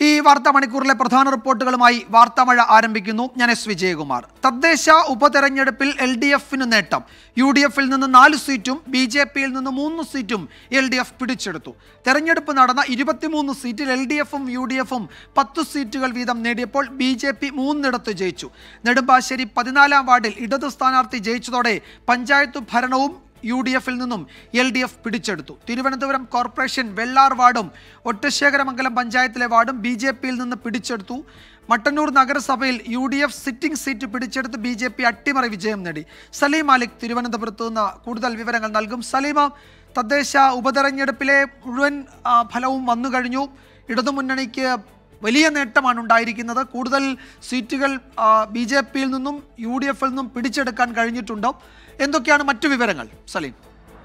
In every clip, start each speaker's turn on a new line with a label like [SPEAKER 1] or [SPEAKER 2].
[SPEAKER 1] ഈ വാർത്താ മണിക്കൂറിലെ പ്രധാന റിപ്പോർട്ടുകളുമായി വാർത്താമഴ ആരംഭിക്കുന്നു ഞാൻ എസ് വിജയകുമാർ തദ്ദേശ ഉപതെരഞ്ഞെടുപ്പിൽ എൽ ഡി എഫിന് നേട്ടം യു ഡി എഫിൽ നിന്ന് നാല് സീറ്റും ബി ജെ പിയിൽ നിന്ന് മൂന്ന് സീറ്റും എൽ ഡി എഫ് പിടിച്ചെടുത്തു തെരഞ്ഞെടുപ്പ് നടന്ന ഇരുപത്തിമൂന്ന് സീറ്റിൽ എൽ ഡി എഫും യു ഡി എഫും പത്ത് സീറ്റുകൾ വീതം നേടിയപ്പോൾ ബി ജെ പി മൂന്നിടത്ത് ജയിച്ചു നെടുമ്പാശ്ശേരി പതിനാലാം വാർഡിൽ ഇടതു സ്ഥാനാർത്ഥി ജയിച്ചതോടെ പഞ്ചായത്ത് ഭരണവും യു ഡി എഫിൽ നിന്നും എൽ ഡി എഫ് പിടിച്ചെടുത്തു തിരുവനന്തപുരം കോർപ്പറേഷൻ വെള്ളാർ വാർഡും ഒറ്റശേഖരമംഗലം പഞ്ചായത്തിലെ വാർഡും ബി ജെ പിയിൽ നിന്ന് പിടിച്ചെടുത്തു മട്ടന്നൂർ നഗരസഭയിൽ U D F sitting seat പിടിച്ചെടുത്ത് ബി ജെ പി അട്ടിമറി വിജയം നേടി സലീം മാലിക് തിരുവനന്തപുരത്ത് നിന്ന് കൂടുതൽ വിവരങ്ങൾ നൽകും സലീമ തദ്ദേശ ഉപതെരഞ്ഞെടുപ്പിലെ മുഴുവൻ ആ, ഫലവും വന്നു കഴിഞ്ഞു ഇടതുമുന്നണിക്ക് വലിയ നേട്ടമാണ് ഉണ്ടായിരിക്കുന്നത് കൂടുതൽ സീറ്റുകൾ ബി ജെ പിയിൽ നിന്നും യു ഡി എഫിൽ നിന്നും പിടിച്ചെടുക്കാൻ കഴിഞ്ഞിട്ടുണ്ടോ എന്തൊക്കെയാണ് മറ്റു വിവരങ്ങൾ സലീം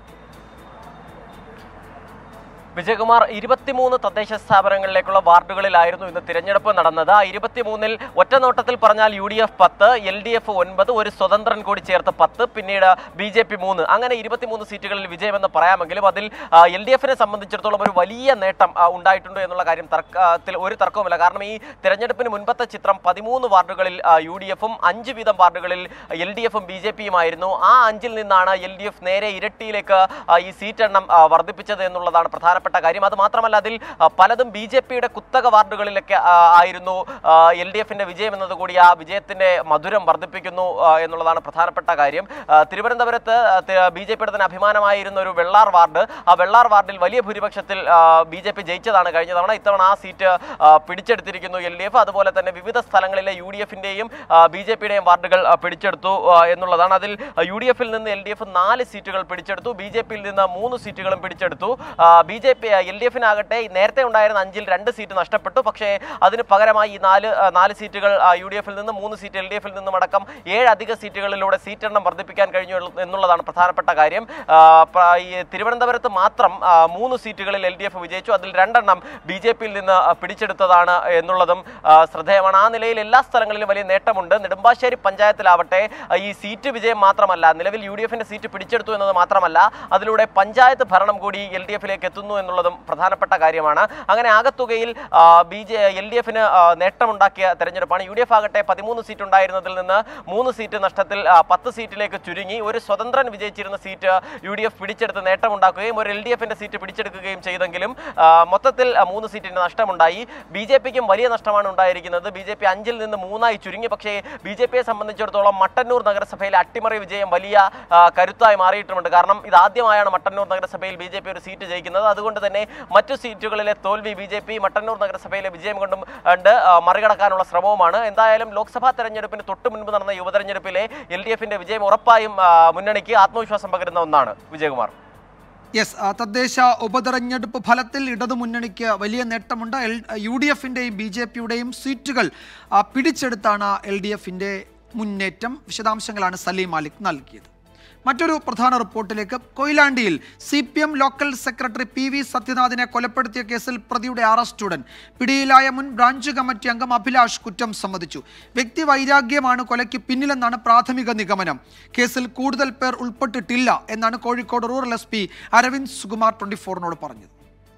[SPEAKER 2] വിജയകുമാർ ഇരുപത്തിമൂന്ന് തദ്ദേശ സ്ഥാപനങ്ങളിലേക്കുള്ള വാർഡുകളിലായിരുന്നു ഇന്ന് തിരഞ്ഞെടുപ്പ് നടന്നത് ആ ഇരുപത്തിമൂന്നിൽ ഒറ്റനോട്ടത്തിൽ പറഞ്ഞാൽ യു ഡി എഫ് പത്ത് എൽ ഡി എഫ് ഒൻപത് ഒരു സ്വതന്ത്രൻ കൂടി ചേർത്ത് പത്ത് പിന്നീട് ബി ജെ പി മൂന്ന് അങ്ങനെ ഇരുപത്തിമൂന്ന് സീറ്റുകളിൽ വിജയമെന്ന് പറയാമെങ്കിലും അതിൽ എൽ ഡി എഫിനെ സംബന്ധിച്ചിടത്തോളം ഒരു വലിയ നേട്ടം ആ, ഉണ്ടായിട്ടുണ്ട് എന്നുള്ള കാര്യം തർക്കത്തിൽ ഒരു തർക്കവുമില്ല കാരണം ഈ തിരഞ്ഞെടുപ്പിന് മുൻപത്തെ ചിത്രം പതിമൂന്ന് വാർഡുകളിൽ യു ഡി എഫും അഞ്ച് വീതം വാർഡുകളിൽ എൽ ഡി എഫും ബി ജെ പിയുമായിരുന്നു ആ അഞ്ചിൽ നിന്നാണ് എൽ ഡി എഫ് നേരെ ഇരട്ടിയിലേക്ക് ആ, ഈ സീറ്റ് എണ്ണം ആ, വർദ്ധിപ്പിച്ചത് എന്നുള്ളതാണ് പ്രധാനപ്പെട്ട കാര്യം അത് മാത്രമല്ല അതിൽ ആ, പലതും ബി ജെ പിയുടെ കുത്തക വാർഡുകളിലൊക്കെ ആ, ആയിരുന്നു എൽ ഡി എഫിന്റെ വിജയം എന്നതുകൂടി ആ വിജയത്തിന്റെ മധുരം വർദ്ധിപ്പിക്കുന്നു ആ, എന്നുള്ളതാണ് പ്രധാനപ്പെട്ട കാര്യം ആ, തിരുവനന്തപുരത്ത് ബി ജെ പിയുടെ തന്നെ അഭിമാനമായിരുന്ന ഒരു വെള്ളാർ വാർഡ് ആ വെള്ളാർ വാർഡിൽ വലിയ ഭൂരിപക്ഷത്തിൽ ബി ജെ പി ജയിച്ചതാണ് കഴിഞ്ഞ തവണ ഇത്തവണ ആ സീറ്റ് ആ, പിടിച്ചെടുത്തിരിക്കുന്നു എൽ ഡി എഫ് അതുപോലെ തന്നെ വിവിധ സ്ഥലങ്ങളിലെ യു ഡി എഫിന്റെയും ബി ജെ പിയുടെയും വാർഡുകൾ ആ, പിടിച്ചെടുത്തു ആ, എന്നുള്ളതാണ് അതിൽ യു ഡി എഫിൽ നിന്ന് എൽ ഡി എഫ് നാല് സീറ്റുകൾ പിടിച്ചെടുത്തു ബി ജെ പിയിൽ നിന്ന് മൂന്ന് സീറ്റുകളും പിടിച്ചെടുത്തു B J P L D എഫിനാകട്ടെ നേരത്തെ ഉണ്ടായിരുന്ന അഞ്ചിൽ രണ്ട് സീറ്റ് നഷ്ടപ്പെട്ടു പക്ഷേ അതിന് പകരമായി ഈ നാല് ആ, നാല് സീറ്റുകൾ യു ഡി എഫിൽ നിന്ന് മൂന്ന് സീറ്റ് എൽ ഡി എഫിൽ നിന്നും അടക്കം ഏഴ് അധിക സീറ്റുകളിലൂടെ സീറ്റ് എണ്ണം വർദ്ധിപ്പിക്കാൻ കഴിഞ്ഞു എന്നു- എന്നുള്ളതാണ് പ്രധാനപ്പെട്ട കാര്യം ആ, പ്ര- ഈ തിരുവനന്തപുരത്ത് മാത്രം ആ, മൂന്ന് സീറ്റുകളിൽ എൽ ഡി എഫ് വിജയിച്ചു അതിൽ രണ്ടെണ്ണം ബി ജെ പിയിൽ നിന്ന് ആ, പിടിച്ചെടുത്തതാണ് എന്നുള്ളതും ആ, ശ്രദ്ധേയമാണ് ആ നിലയിൽ എല്ലാ സ്ഥലങ്ങളിലും വലിയ നേട്ടമുണ്ട് നെടുമ്പാശ്ശേരി പഞ്ചായത്തിലാവട്ടെ ആ, ഈ സീറ്റ് വിജയം മാത്രമല്ല നിലവിൽ യു ഡി എഫിന്റെ സീറ്റ് പിടിച്ചെടുത്തു എന്നത് മാത്രമല്ല അതിലൂടെ പഞ്ചായത്ത് ഭരണം കൂടി എൽ ഡി എഫിലേക്ക് എത്തുന്നു എന്നുള്ളതും പ്രധാനപ്പെട്ട കാര്യമാണ് അങ്ങനെ ആകത്തുകയിൽ ബി ജെ എൽ ഡി എഫിന് നേട്ടമുണ്ടാക്കിയ തെരഞ്ഞെടുപ്പാണ് യു ഡി എഫ് ആകട്ടെ പതിമൂന്ന് സീറ്റ് ഉണ്ടായിരുന്നതിൽ നിന്ന് മൂന്ന് സീറ്റ് നഷ്ടത്തിൽ ആ, പത്ത് സീറ്റിലേക്ക് ചുരുങ്ങി ഒരു സ്വതന്ത്രൻ വിജയിച്ചിരുന്ന സീറ്റ് യു ഡി എഫ് പിടിച്ചെടുത്ത് നേട്ടമുണ്ടാക്കുകയും ഒരു എൽ ഡി എഫിന്റെ സീറ്റ് പിടിച്ചെടുക്കുകയും ചെയ്തെങ്കിലും ആ, മൊത്തത്തിൽ ആ, മൂന്ന് സീറ്റിന്റെ നഷ്ടമുണ്ടായി ബി ജെ പിക്കും വലിയ നഷ്ടമാണ് ഉണ്ടായിരിക്കുന്നത് ബി ജെ പി അഞ്ചിൽ നിന്ന് മൂന്നായി ചുരുങ്ങി പക്ഷേ ബി ജെ പിയെ സംബന്ധിച്ചിടത്തോളം മട്ടന്നൂർ നഗരസഭയിലെ അട്ടിമറി വിജയം വലിയ ആ, കരുത്തായി മാറിയിട്ടുമുണ്ട് കാരണം ഇതാദ്യമായാണ് മട്ടന്നൂർ നഗരസഭയിൽ ബി ജെ പി ഒരു സീറ്റ് ജയിക്കുന്നത് അതുകൊണ്ട് തന്നെ മറ്റു സീറ്റുകളിലെ തോൽവി ബി ജെ പി മട്ടന്നൂർ നഗരസഭയിലെ വിജയം കൊണ്ടും ഉണ്ട് ആ, മറികടക്കാനുള്ള ശ്രമവുമാണ് എന്തായാലും ലോക്സഭാ തെരഞ്ഞെടുപ്പിന് തൊട്ട് മുൻപ് നടന്ന യുവതെരഞ്ഞെടുപ്പിലെ എൽ ഡി എഫിന്റെ വിജയം ഉറപ്പായും ആ, മുന്നണിക്ക് ആത്മവിശ്വാസം പകരുന്ന ഒന്നാണ് വിജയകുമാർ
[SPEAKER 1] യെസ് ആ, തദ്ദേശ ഉപതെരഞ്ഞെടുപ്പ് ഫലത്തിൽ ഇടതുമുന്നണിക്ക് വലിയ നേട്ടമുണ്ട് എൽ യു ഡി എഫിൻ്റെയും ബി ജെ പിയുടെയും സീറ്റുകൾ ആ, പിടിച്ചെടുത്താണ് എൽ ഡി എഫിൻ്റെ മുന്നേറ്റം വിശദാംശങ്ങളാണ് സലീം മാലിക് നൽകിയത് മറ്റൊരു പ്രധാന റിപ്പോർട്ടിലേക്ക് കൊയിലാണ്ടിയിൽ C P M local secretary P V സത്യനാഥിനെ കൊലപ്പെടുത്തിയ കേസിൽ പ്രതിയുടെ അറസ്റ്റ് ഉടൻ പിടിയിലായ മുൻ ബ്രാഞ്ച് കമ്മിറ്റി അംഗം അഭിലാഷ് കുറ്റം സമ്മതിച്ചു വ്യക്തി വൈരാഗ്യമാണ് കൊലയ്ക്ക് പിന്നിലെന്നാണ് പ്രാഥമിക നിഗമനം കേസിൽ കൂടുതൽ പേർ ഉൾപ്പെട്ടിട്ടില്ല എന്നാണ് Kozhikode rural S P Aravind Sukumar twenty ഫോറിനോട് പറഞ്ഞത്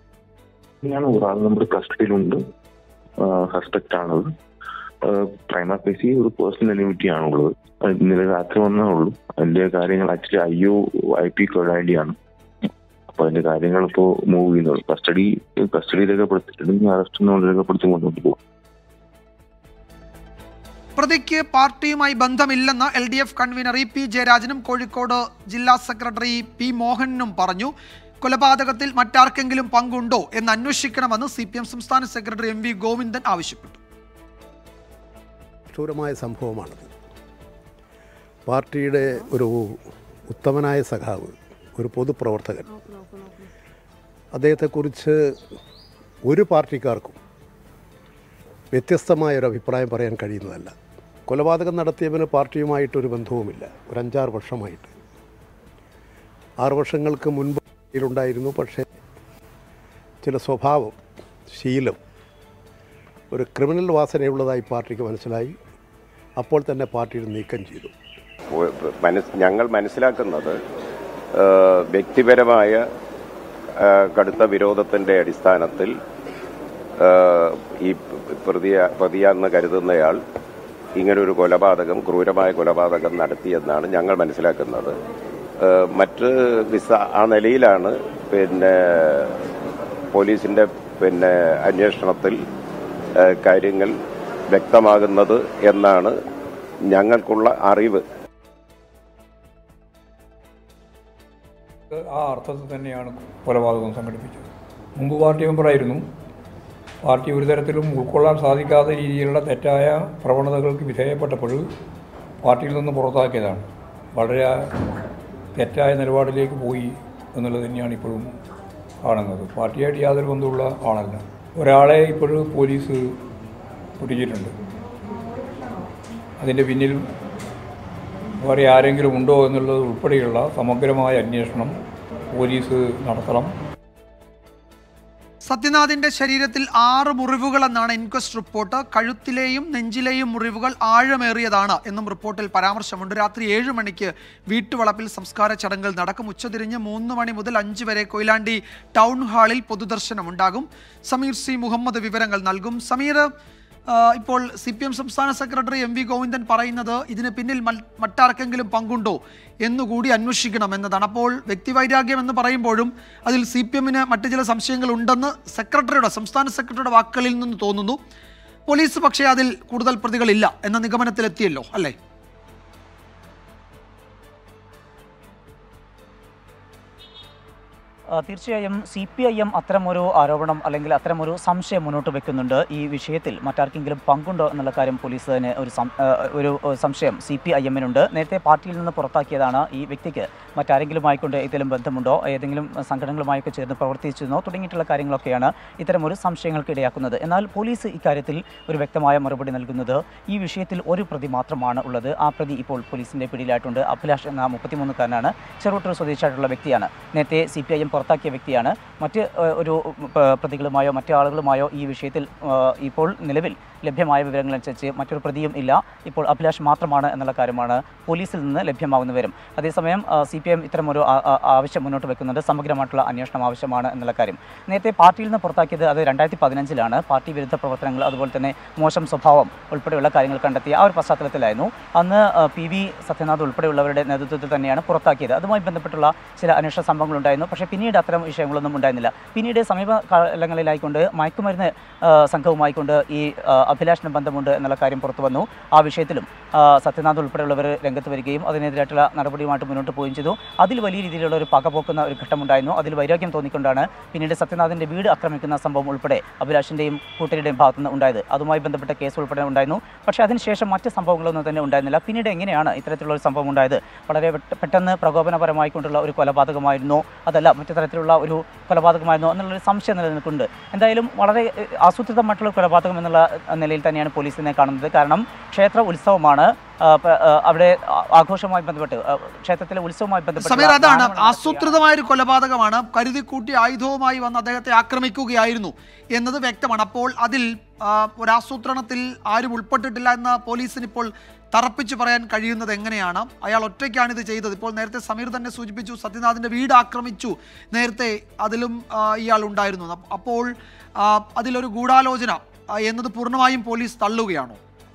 [SPEAKER 3] ഞാൻ ഒരാൾ നമ്മുടെ കസ്റ്റഡിയിലുണ്ട് സസ്പെക്ട് ആണത് പ്രൈമ ഫേസി ഒരു പേഴ്സണൽ എനിമിറ്റി ആണുള്ളത് അത് ഇന്നലെ രാത്രി വന്നേ ഉള്ളൂ അതിന്റെ കാര്യങ്ങൾ actually I O I P കൊഴാണ്ടിയാണ് അപ്പൊ അതിന്റെ കാര്യങ്ങൾ ഇപ്പോ മൂവ് ചെയ്യുന്നത് കസ്റ്റഡി കസ്റ്റഡി രേഖപ്പെടുത്തിയിട്ടുണ്ട് അറസ്റ്റ് രേഖപ്പെടുത്തി കൊണ്ടുപോകും പോകും
[SPEAKER 1] പ്രതിക്ക് പാർട്ടിയുമായി ബന്ധമില്ലെന്ന് L D F convener E P ജയരാജനും കോഴിക്കോട് ജില്ലാ സെക്രട്ടറി പി മോഹനും പറഞ്ഞു കൊലപാതകത്തിൽ മറ്റാർക്കെങ്കിലും പങ്കുണ്ടോ എന്ന് അന്വേഷിക്കണമെന്ന് സി പി എം സംസ്ഥാന സെക്രട്ടറി എം വി ഗോവിന്ദൻ ആവശ്യപ്പെട്ടു
[SPEAKER 4] നിഷ്ഠൂരമായ സംഭവമാണത് പാർട്ടിയുടെ ഒരു ഉത്തമനായ സഖാവ് ഒരു പൊതുപ്രവർത്തകൻ അദ്ദേഹത്തെക്കുറിച്ച് ഒരു പാർട്ടിക്കാർക്കും വ്യത്യസ്തമായ ഒരു അഭിപ്രായം പറയാൻ കഴിയുന്നതല്ല കൊലപാതകം നടത്തിയവന് പാർട്ടിയുമായിട്ടൊരു ബന്ധവുമില്ല ഒരു അഞ്ചാറ് വർഷമായിട്ട് ആറ് വർഷങ്ങൾക്ക് മുൻപ് ഉണ്ടായിരുന്നു പക്ഷേ ചില സ്വഭാവം ശീലം ഒരു ക്രിമിനൽ വാസനയുള്ളതായി പാർട്ടിക്ക് മനസ്സിലായി അപ്പോൾ തന്നെ പാർട്ടിയിൽ നീക്കം ചെയ്തു
[SPEAKER 5] മനസ് ഞങ്ങൾ മനസ്സിലാക്കുന്നത് ആ, വ്യക്തിപരമായ ആ, കടുത്ത വിരോധത്തിന്റെ അടിസ്ഥാനത്തിൽ ആ, ഈ പ്രതിയ പ്രതിയാണെന്ന് കരുതുന്നയാൾ ഇങ്ങനൊരു കൊലപാതകം ക്രൂരമായ കൊലപാതകം നടത്തിയെന്നാണ് ഞങ്ങൾ മനസ്സിലാക്കുന്നത് ഏഹ് മറ്റ് വിസ ആ നിലയിലാണ് പിന്നെ പോലീസിന്റെ പിന്നെ അന്വേഷണത്തിൽ ഏഹ് കാര്യങ്ങൾ വ്യക്തമാകുന്നത് എന്നാണ് ഞങ്ങൾക്കുള്ള അറിവ്
[SPEAKER 6] ആ അർത്ഥത്തിൽ തന്നെയാണ് കൊലപാതകം സംഘടിപ്പിച്ചത് മുമ്പ് പാർട്ടി മെമ്പറായിരുന്നു പാർട്ടി ഒരു തരത്തിലും ഉൾക്കൊള്ളാൻ സാധിക്കാത്ത രീതിയിലുള്ള തെറ്റായ പ്രവണതകൾക്ക് വിധേയപ്പെട്ടപ്പോൾ പാർട്ടിയിൽ നിന്ന് പുറത്താക്കിയതാണ് വളരെ തെറ്റായ നിലപാടിലേക്ക് പോയി എന്നുള്ളത് തന്നെയാണ് ഇപ്പോഴും കാണുന്നത് പാർട്ടിയായിട്ട് യാതൊരു ബന്ധമുള്ള ആളല്ല ഒരാളെ ഇപ്പോഴും പോലീസ് പിടിച്ചിട്ടുണ്ട് അതിൻ്റെ പിന്നിൽ വേറെ ആരെങ്കിലും ഉണ്ടോ എന്നുള്ളത് ഉൾപ്പെടെയുള്ള സമഗ്രമായ അന്വേഷണം പോലീസ് നടത്തണം
[SPEAKER 1] സത്യനാഥിന്റെ ശരീരത്തിൽ ആറ് മുറിവുകളെന്നാണ് ഇൻക്വസ്റ്റ് റിപ്പോർട്ട് കഴുത്തിലെയും നെഞ്ചിലെയും മുറിവുകൾ ആഴമേറിയതാണ് എന്നും റിപ്പോർട്ടിൽ പരാമർശമുണ്ട് രാത്രി ഏഴ് മണിക്ക് വീട്ടുവളപ്പിൽ സംസ്കാര ചടങ്ങുകൾ നടക്കും ഉച്ചതിരിഞ്ഞ് മൂന്ന് മണി മുതൽ അഞ്ച് വരെ കൊയിലാണ്ടി ടൗൺ ഹാളിൽ പൊതുദർശനം ഉണ്ടാകും സമീർ സി മുഹമ്മദ് വിവരങ്ങൾ നൽകും സമീർ ആ, ഇപ്പോൾ സി പി എം സംസ്ഥാന സെക്രട്ടറി എം വി ഗോവിന്ദൻ പറയുന്നത് ഇതിന് പിന്നിൽ മൽ- മറ്റാർക്കെങ്കിലും പങ്കുണ്ടോ എന്നുകൂടി അന്വേഷിക്കണം എന്നതാണ് അപ്പോൾ വ്യക്തിവൈരാഗ്യം എന്ന് പറയുമ്പോഴും അതിൽ സി പി എമ്മിന് മറ്റു ചില സംശയങ്ങൾ ഉണ്ടെന്ന് സെക്രട്ടറിയുടെ സംസ്ഥാന സെക്രട്ടറിയുടെ വാക്കുകളിൽ നിന്ന് തോന്നുന്നു പോലീസ് പക്ഷേ അതിൽ കൂടുതൽ പ്രതികളില്ല എന്ന നിഗമനത്തിലെത്തിയല്ലോ അല്ലേ
[SPEAKER 7] ആ, തീർച്ചയായും സി പി ഐ എം അത്തരമൊരു ആരോപണം അല്ലെങ്കിൽ അത്തരമൊരു സംശയം മുന്നോട്ട് വെക്കുന്നുണ്ട് ഈ വിഷയത്തിൽ മറ്റാർക്കെങ്കിലും പങ്കുണ്ടോ എന്നുള്ള കാര്യം പോലീസിന് ഒരു സം- ആ, ഒരു ഒരു സംശയം സി പി ഐ എമ്മിനുണ്ട് നേരത്തെ പാർട്ടിയിൽ നിന്ന് പുറത്താക്കിയതാണ് ഈ വ്യക്തിക്ക് മറ്റാരെങ്കിലും ആയിക്കൊണ്ട് ഇതിലും ബന്ധമുണ്ടോ ഏതെങ്കിലും സംഘടനകളുമായൊക്കെ ചേർന്ന് പ്രവർത്തിച്ചിരുന്നോ തുടങ്ങിയിട്ടുള്ള കാര്യങ്ങളൊക്കെയാണ് ഇത്തരമൊരു സംശയങ്ങൾക്ക് ഇടയാക്കുന്നത് എന്നാൽ പോലീസ് ഇക്കാര്യത്തിൽ ഒരു വ്യക്തമായ മറുപടി നൽകുന്നത് ഈ വിഷയത്തിൽ ഒരു പ്രതി മാത്രമാണ് ഉള്ളത് ആ പ്രതി ഇപ്പോൾ പോലീസിന്റെ പിടിയിലായിട്ടുണ്ട് അഭിലാഷ് എന്ന മുപ്പത്തിമൂന്നുകാരനാണ് ചെറുവട്ടൂർ സ്വദേശിയായിട്ടുള്ള വ്യക്തിയാണ് നേരത്തെ സി പി ഐ എം പുറത്താക്കിയ വ്യക്തിയാണ് മറ്റ് ഏഹ്, ഒരു പ- പ്രതികളുമായോ മറ്റു ആളുകളുമായോ ഈ വിഷയത്തിൽ ഏഹ്, ഇപ്പോൾ നിലവിൽ ലഭ്യമായ വിവരങ്ങളനുസരിച്ച് മറ്റൊരു പ്രതിയും ഇല്ല ഇപ്പോൾ അഭിലാഷ് മാത്രമാണ് എന്നുള്ള കാര്യമാണ് പോലീസിൽ നിന്ന് ലഭ്യമാകുന്ന വിവരം അതേസമയം സി പി എം ഇത്തരമൊരു ആ- ആ- ആവശ്യം മുന്നോട്ട് വെക്കുന്നുണ്ട് സമഗ്രമായിട്ടുള്ള അന്വേഷണം ആവശ്യമാണ് എന്നുള്ള കാര്യം നേരത്തെ പാർട്ടിയിൽ നിന്ന് പുറത്താക്കിയത് അത് രണ്ടായിരത്തി പതിനഞ്ചിലാണ് പാർട്ടി വിരുദ്ധ പ്രവർത്തനങ്ങൾ അതുപോലെ തന്നെ മോശം സ്വഭാവം ഉൾപ്പെടെയുള്ള കാര്യങ്ങൾ കണ്ടെത്തിയ ആ ഒരു പശ്ചാത്തലത്തിലായിരുന്നു അന്ന് ആ, പി വി സത്യനാഥ് ഉൾപ്പെടെയുള്ളവരുടെ നേതൃത്വത്തിൽ തന്നെയാണ് പുറത്താക്കിയത് അതുമായി ബന്ധപ്പെട്ടുള്ള ചില അന്വേഷണ സംഭവങ്ങളുണ്ടായിരുന്നു പക്ഷേ പിന്നീട് അത്തരം വിഷയങ്ങളൊന്നും ഉണ്ടായിരുന്നില്ല പിന്നീട് സമീപ കാലങ്ങളിലായിക്കൊണ്ട് മയക്കുമരുന്ന് ആ, സംഘവുമായിക്കൊണ്ട് ഈ ആ, അഭിലാഷിന് ബന്ധമുണ്ട് എന്നുള്ള കാര്യം പുറത്തു വന്നു ആ വിഷയത്തിലും ആ, സത്യനാഥ് ഉൾപ്പെടെയുള്ളവർ രംഗത്ത് വരികയും അതിനെതിരായിട്ടുള്ള നടപടിയുമായിട്ട് മുന്നോട്ട് പോവുകയും ചെയ്തു അതിൽ വലിയ രീതിയിലുള്ള ഒരു പകപോക്കുന്ന ഒരു ഘട്ടമുണ്ടായിരുന്നു അതിൽ വൈരാഗ്യം തോന്നിക്കൊണ്ടാണ് പിന്നീട് സത്യനാഥിന്റെ വീട് ആക്രമിക്കുന്ന സംഭവം ഉൾപ്പെടെ അഭിലാഷിന്റെയും കൂട്ടരുടെയും ഭാഗത്തുനിന്ന് ഉണ്ടായത് അതുമായി ബന്ധപ്പെട്ട കേസ് ഉൾപ്പെടെ ഉണ്ടായിരുന്നു പക്ഷേ അതിനുശേഷം മറ്റ് സംഭവങ്ങളൊന്നും തന്നെ ഉണ്ടായിരുന്നില്ല പിന്നീട് എങ്ങനെയാണ് ഇത്തരത്തിലുള്ള ഒരു സംഭവം ഉണ്ടായത് വളരെ പെട്ട- പെട്ടെന്ന് പ്രകോപനപരമായിക്കൊണ്ടുള്ള ഒരു കൊലപാതകമായിരുന്നോ അതല്ല മറ്റു തരത്തിലുള്ള ഒരു കൊലപാതകമായിരുന്നോ എന്നുള്ളൊരു സംശയം നിലനിൽക്കുന്നുണ്ട് എന്തായാലും വളരെ ഏഹ്, ആസൂത്രിതമായിട്ടുള്ള കൊലപാതകം എന്നുള്ള ഏഹ്, നിലയിൽ തന്നെയാണ് പോലീസിനെ കാണുന്നത് കാരണം ക്ഷേത്ര ഉത്സവമാണ് ആ, പ- ആ, അവിടെ ആ- ആഘോഷവുമായി ബന്ധപ്പെട്ട് ആ, ക്ഷേത്രത്തിലെ ഉത്സവവുമായി ബന്ധപ്പെട്ട്
[SPEAKER 1] സമീർ അതാണ് ആസൂത്രിതമായ ഒരു കൊലപാതകമാണ് കരുതിക്കൂട്ടി ആയുധവുമായി വന്ന് അദ്ദേഹത്തെ ആക്രമിക്കുകയായിരുന്നു എന്നത് വ്യക്തമാണ് അപ്പോൾ അതിൽ ആ, ഒരു ആസൂത്രണത്തിൽ ആരും ഉൾപ്പെട്ടിട്ടില്ല എന്ന് പോലീസിന് ഇപ്പോൾ തറപ്പിച്ച് പറയാൻ കഴിയുന്നത് എങ്ങനെയാണ് അയാൾ ഒറ്റയ്ക്കാണ് ഇത് ചെയ്തത് ഇപ്പോൾ നേരത്തെ സമീർ തന്നെ സൂചിപ്പിച്ചു സത്യനാഥിന്റെ വീട് ആക്രമിച്ചു നേരത്തെ അതിലും ആ, ഇയാൾ ഉണ്ടായിരുന്നു അപ്പ- അപ്പോൾ ആ, അതിലൊരു ഗൂഢാലോചന ആ, എന്നത് പൂർണ്ണമായും പോലീസ് തള്ളുകയാണോ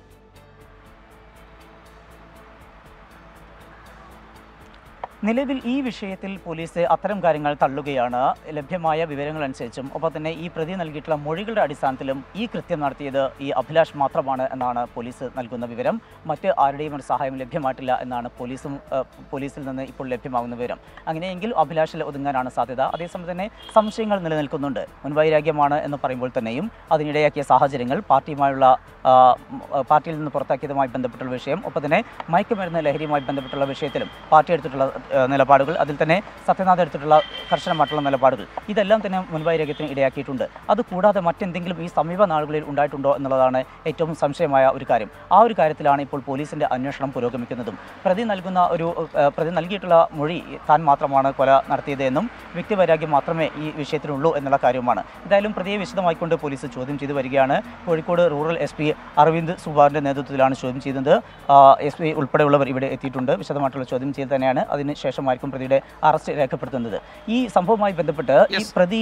[SPEAKER 7] നിലവിൽ ഈ വിഷയത്തിൽ പോലീസ് അത്തരം കാര്യങ്ങൾ തള്ളുകയാണ് ലഭ്യമായ വിവരങ്ങൾ അനുസരിച്ചും ഒപ്പം തന്നെ ഈ പ്രതി നൽകിയിട്ടുള്ള മൊഴികളുടെ അടിസ്ഥാനത്തിലും ഈ കൃത്യം നടത്തിയത് ഈ അഭിലാഷ് മാത്രമാണ് എന്നാണ് പോലീസ് നൽകുന്ന വിവരം മറ്റ് ആരുടെയും ഒരു സഹായം ലഭ്യമായിട്ടില്ല എന്നാണ് പോലീസും ഏഹ്, പോലീസിൽ നിന്ന് ഇപ്പോൾ ലഭ്യമാകുന്ന വിവരം അങ്ങനെയെങ്കിൽ അഭിലാഷിൽ ഒതുങ്ങാനാണ് സാധ്യത അതേസമയം തന്നെ സംശയങ്ങൾ നിലനിൽക്കുന്നുണ്ട് മുൻവൈരാഗ്യമാണ് എന്ന് പറയുമ്പോൾ തന്നെയും അതിനിടയാക്കിയ സാഹചര്യങ്ങൾ പാർട്ടിയുമായുള്ള ആ, ഉം, ആ, പാർട്ടിയിൽ നിന്ന് പുറത്താക്കിയതുമായി ബന്ധപ്പെട്ടുള്ള വിഷയം ഒപ്പം തന്നെ മയക്കുമരുന്ന് ലഹരിയുമായി ബന്ധപ്പെട്ടുള്ള വിഷയത്തിലും പാർട്ടി എടുത്തിട്ടുള്ള ആ, നിലപാടുകൾ അതിൽ തന്നെ സത്യനാഥ് എടുത്തിട്ടുള്ള കർശനമായിട്ടുള്ള നിലപാടുകൾ ഇതെല്ലാം തന്നെ മുൻവൈരാഗ്യത്തിന് ഇടയാക്കിയിട്ടുണ്ട് അതുകൂടാതെ മറ്റെന്തെങ്കിലും ഈ സമീപ നാളുകളിൽ ഉണ്ടായിട്ടുണ്ടോ എന്നുള്ളതാണ് ഏറ്റവും സംശയമായ ഒരു കാര്യം ആ ഒരു കാര്യത്തിലാണ് ഇപ്പോൾ പോലീസിന്റെ അന്വേഷണം പുരോഗമിക്കുന്നതും പ്രതി നൽകുന്ന ഒരു ആ, പ്രതി നൽകിയിട്ടുള്ള മൊഴി താൻ മാത്രമാണ് കൊല നടത്തിയത് എന്നും വ്യക്തിവൈരാഗ്യം മാത്രമേ ഈ വിഷയത്തിലുള്ളൂ എന്നുള്ള കാര്യവുമാണ് എന്തായാലും പ്രതിയെ വിശദമായിക്കൊണ്ട് പോലീസ് ചോദ്യം ചെയ്തു വരികയാണ് Kozhikode rural S P Aravind സുബാറിന്റെ നേതൃത്വത്തിലാണ് ചോദ്യം ചെയ്യുന്നത് എസ് പി ഉൾപ്പെടെയുള്ളവർ ഇവിടെ എത്തിയിട്ടുണ്ട് വിശദമായിട്ടുള്ള ചോദ്യം ചെയ്ത് തന്നെയാണ് അതിന് ശേഷമായിരിക്കും പ്രതിയുടെ അറസ്റ്റ് രേഖപ്പെടുത്തുന്നത് ഈ സംഭവവുമായി ബന്ധപ്പെട്ട് ഈ
[SPEAKER 1] Yes.
[SPEAKER 7] പ്രതി